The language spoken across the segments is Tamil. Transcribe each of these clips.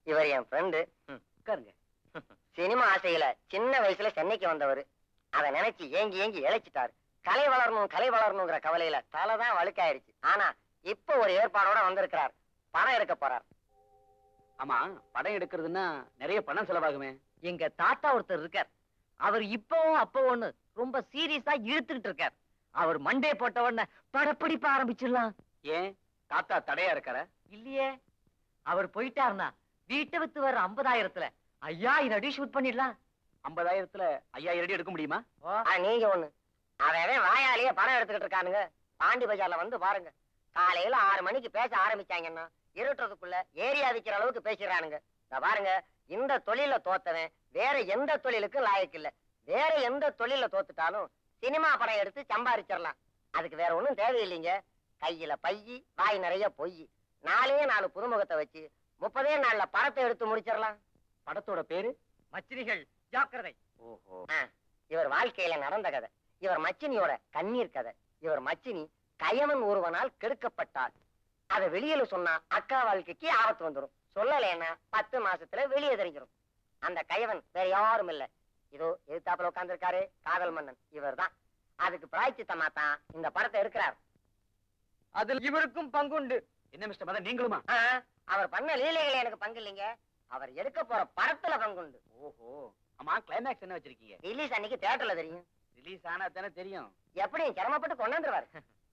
இவர் என் ஃப்ரெண்டு உட்காருங்க சினிமா ஆசையில சின்ன வயசுல சென்னைக்கு வந்தவர் அதை நினைச்சு ஏங்கி ஏங்கி இழைச்சிட்டாரு கலை வளரணும் கலை வளரணுங்கிற கவலையில தலைதான் வழுக்காயிருச்சு ஆனா இப்ப ஒரு ஏற்பாடோட வந்திருக்கிறார் பணம் எடுக்க போறார் ஆமா படம் எடுக்கிறதுன்னா நிறைய பணம் செலவாகுமே எங்க தாத்தா ஒருத்தர் இருக்கார் அவர் இப்பவும் அப்போன்னு ரொம்ப சீரியஸா இழுத்துக்கிட்டு இருக்கார் அவர் மண்டே போட்ட உடனே படப்பிடிப்ப ஆரம்பிச்சிடலாம் ஏன் தாத்தா தடையா இருக்காரா இல்லையே அவர் போயிட்டாருன்னா வீட்டை வித்து வர்ற ஐம்பதாயிரத்துல ஐயாயிரம் அடி ஷூட் பண்ணிடலாம் ஐம்பதாயிரத்துல ஐயாயிரம் அடி எடுக்க முடியுமா ஆ, நீங்க ஒண்ணு அவன் அவன் வாயாலேயே பணம் எடுத்துக்கிட்டு இருக்கானுங்க பாண்டி பஜார்ல வந்து பாருங்க காலையில ஆறு மணிக்கு பேச ஆரம்பிச்சாங்கன்னா இருட்டுறதுக்குள்ள ஏரியா விக்கிற அளவுக்கு பேசிடுறானுங்க இந்த பாருங்க இந்த தொழில தோத்தவன் வேற எந்த தொழிலுக்கும் லாயக்கு இல்ல வேற எந்த தொழில தோத்துட்டாலும் சினிமா படம் எடுத்து சம்பாரிச்சிடலாம் அதுக்கு வேற ஒண்ணும் தேவையில்லைங்க கையில பையி வாய் நிறைய பொய் நாலே நாலு புதுமுகத்தை வச்சு முப்பதே நாள்ல படத்தை எடுத்து முடிச்சிடலாம் படத்தோட பேரு மச்சினிகள் ஜாக்கிரதை ஓஹோ இவர் வாழ்க்கையில நடந்த கதை இவர் மச்சினியோட கண்ணீர் கதை இவர் மச்சினி கயவன் ஒருவனால் கெடுக்கப்பட்டாள் அதை வெளியில சொன்னா அக்கா வாழ்க்கைக்கு ஆபத்து வந்துடும் சொல்லலைன்னா பத்து மாசத்துல வெளியே தெரிஞ்சிடும் அந்த கயவன் வேற யாரும் இல்ல இதோ எதிர்த்தாப்புல உட்கார்ந்திருக்காரு காதல் மன்னன் இவர்தான் அதுக்கு பிராய்ச்சித்தமா தான் இந்த படத்தை எடுக்கிறார் அதில் இவருக்கும் பங்குண்டு என்ன மிஸ்டர் மதன் நீங்களுமா ஆ, அவர் பண்ண லீலைகளை எனக்கு பங்கு இல்லைங்க அவர் எடுக்க போற படத்துல பங்குண்டு ஓஹோ ஆமா கிளைமேக்ஸ் என்ன வச்சிருக்கீங்க ரிலீஸ் அன்னைக்கு தியேட்டர்ல தெரியும் ரிலீஸ் ஆனா தானே தெரியும் எப்படியும் சிரமப்பட்டு கொண்டாந்துருவாரு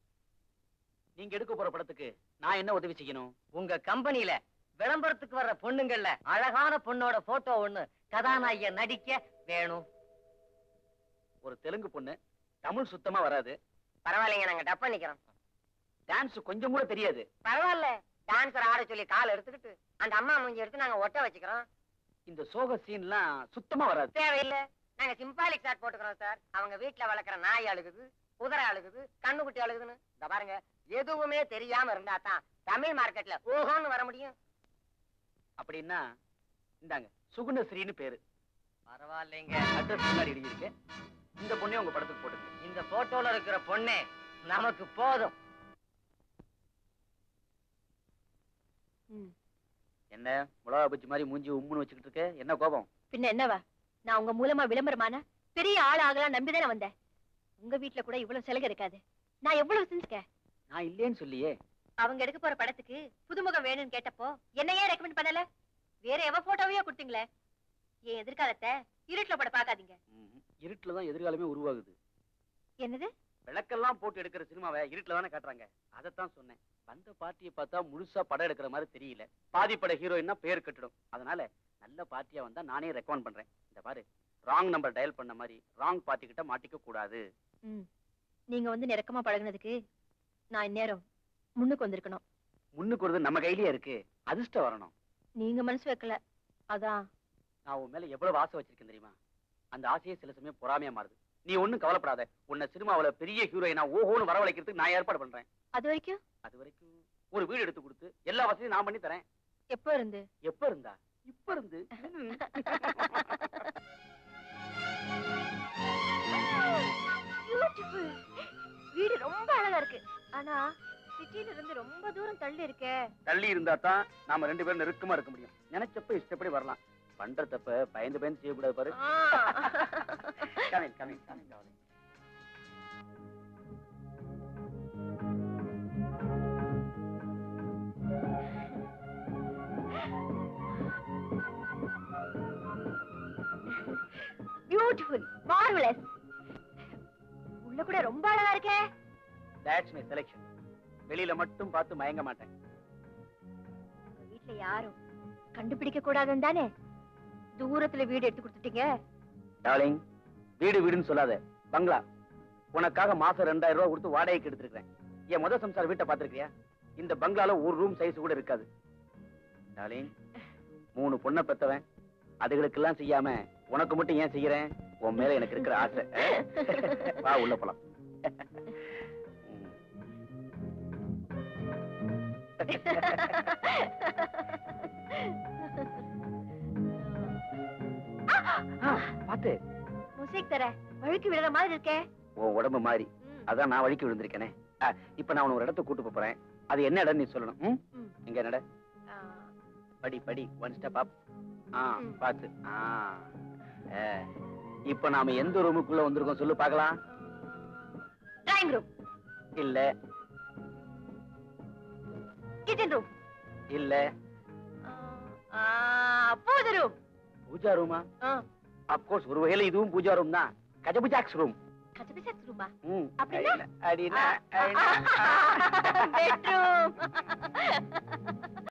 நீங்க எடுக்க போற படத்துக்கு நான் என்ன உதவி செய்யணும் உங்க கம்பெனில விளம்பரத்துக்கு வர்ற பொண்ணுங்கள்ல அழகான பொண்ணோட போட்டோ ஒண்ணு கதாநாயகிய நடிக்க வேணும் ஒரு தெலுங்கு பொண்ணு தமிழ் சுத்தமா வராது பரவாயில்லைங்க நாங்க டப் பண்ணிக்கிறோம் டான்ஸ் கொஞ்சம் கூட தெரியாது பரவாயில்ல டான்சர் ஆட சொல்லி கால் எடுத்துக்கிட்டு அந்த அம்மா மூஞ்சி எடுத்து நாங்க ஒட்ட வச்சுக்கிறோம் இந்த சோக சீன்லாம் சுத்தமா வராது தேவையில்லை நாங்க சிம்பாலிக் ஷாட் போட்டுக்கிறோம் சார் அவங்க வீட்டுல வளர்க்குற நாய் அழுகுது குதிரை அழுகுது கண்ணுக்குட்டி அழுகுதுன்னு இந்த பாருங்க எதுவுமே தெரியாம இருந்தா தான் தமிழ் மார்க்கெட்ல ஓஹோன்னு வர முடியும் அப்படின்னா இந்தாங்க சுகுணஸ்ரீன்னு பேரு பரவாயில்லைங்க அட்ரஸ் முன்னாடி எழுதியிருக்கேன் இந்த பொண்ணையும் உங்க படத்துக்கு போட்டுங்க இந்த போட்டோல இருக்கிற பொண்ணே நமக்கு போதும் என்ன மிளகா பச்சி மாதிரி மூஞ்சி உம்முன்னு வச்சுக்கிட்டு இருக்க என்ன கோபம் பின்ன என்னவா நான் உங்க மூலமா விளம்பரமான பெரிய ஆள் ஆகலாம் நம்பிதானே வந்தேன் உங்க வீட்ல கூட இவ்வளவு சலுகை இருக்காது நான் எவ்வளவு செஞ்சுக்கேன் நான் இல்லேன்னு சொல்லியே அவங்க எடுக்க போற படத்துக்கு புதுமுகம் வேணும்னு கேட்டப்போ என்னையே ரெக்கமெண்ட் பண்ணல வேற எவ போட்டோவையோ கொடுத்தீங்களே என் எதிர்காலத்தை இருட்டுல பட பாக்காதீங்க ம்ஹும். இருட்டுல தான் எதிர்காலமே உருவாகுது என்னது விளக்கெல்லாம் போட்டு எடுக்கிற சினிமாவை இருட்டுல தானே காட்டுறாங்க அதைத்தான் சொன்னேன் வந்த பார்ட்டியை பார்த்தா முழுசா படம் எடுக்கிற மாதிரி தெரியல பாதி பட ஹீரோயின்னா பேர் கட்டிடும் அதனால நல்ல பார்ட்டியா வந்தா நானே ரெக்கமெண்ட் பண்றேன் இந்த பாரு ராங் நம்பர் டயல் பண்ண மாதிரி ராங் பார்ட்டி கிட்ட மாட்டிக்க கூடாது ம் நீங்க வந்து நெருக்கமா பழகுனதுக்கு நான் இந்நேரம் முன்னுக்கு வந்திருக்கணும் முன்னுக்கு வருது நம்ம கையிலேயே இருக்கு அதிர்ஷ்டம் வரணும் நீங்க மனசு வைக்கல அதான் நான் உன் மேல எவ்வளவு ஆசை வச்சிருக்கேன் தெரியுமா அந்த ஆசையே சில சமயம் பொறாமையா மாறுது நீ ஒண்ணும் கவலைப்படாத உன்னை சினிமாவுல பெரிய ஹீரோயினா ஓஹோன்னு வரவழைக்கிறதுக்கு நான் ஏற்பாடு பண்றேன் அது வரைக்கும் அது வரைக்கும் ஒரு வீடு எடுத்து கொடுத்து எல்லா வசதியும் நான் பண்ணி தரேன் எப்போ இருந்து எப்ப இருந்தா இப்ப இருந்து ம். Beautiful. வீடு ரொம்ப அழகா இருக்கு ஆனா சிட்டில இருந்து ரொம்ப தூரம் தள்ளி இருக்கே தள்ளி இருந்தா தான் நாம ரெண்டு பேரும் நெருக்கமா இருக்க முடியும் நினைச்சப்ப இஷ்டப்படி வரலாம் பண்ற தப்ப பயந்து பயந்து செய்யக்கூடாது பாரு coming coming coming beautiful marvellous உள்ள கூட ரொம்ப அழகா இருக்கே தட்ஸ் மை செலெக்ஷன் வெளியில மட்டும் பார்த்து மயங்க மாட்டேன் உங்க வீட்ல யாரும் கண்டுபிடிக்க கூடாதுன்னு தானே தூரத்துல வீடு எடுத்து கொடுத்துட்டீங்க டார்லிங் வீடு வீடுன்னு சொல்லாத பங்களா உனக்காக மாசம் ரெண்டாயிரம் ரூபாய் கொடுத்து வாடகைக்கு எடுத்திருக்கேன் என் முத சம்சார வீட்டை பாத்திருக்கியா இந்த பங்களால ஒரு ரூம் சைஸ் கூட இருக்காது டார்லிங் மூணு பொண்ணை பெத்தவன் அதுகளுக்கெல்லாம் செய்யாம உனக்கு மட்டும் ஏன் செய்யறேன் உன் மேல எனக்கு இருக்கிற ஆசை வா உள்ள போலாம் ம். ஆ, பாத்து முசைக் தர வழுக்கி விழுற மாதிரி இருக்கே உன் உடம்பு மாறி ம். அதான் நான் வழிக்கு விழுந்திருக்கேனே ஆ, இப்ப நான் உன்னை ஒரு இடத்துக்கு கூட்டு போப் போறேன் அது என்ன இடம் நீ சொல்லணும் ம்? ம். இங்க என்னட ஆ, படி படி ஒன் ஸ்டெப் அப் ஆ ம். பாத்து ஆ ஆ. இப்ப நாம எந்த ரூமுக்குள்ள வந்திருக்கோம் சொல்லு பார்க்கலாம் டிராயிங் ரூம் இல்ல கிச்சன் ரூம் இல்ல பூஜை ரூம் பூஜா ரூமா அப்கோர்ஸ் ஒரு வகையில இதுவும் பூஜா ரூம் தான் கஜபுஜாக்ஸ் ரூம் கச்சபிசக்ஸ் ரூமா ம் அப்படின்னா? அடினா, அடினா, அடினா. பெட்ரூம்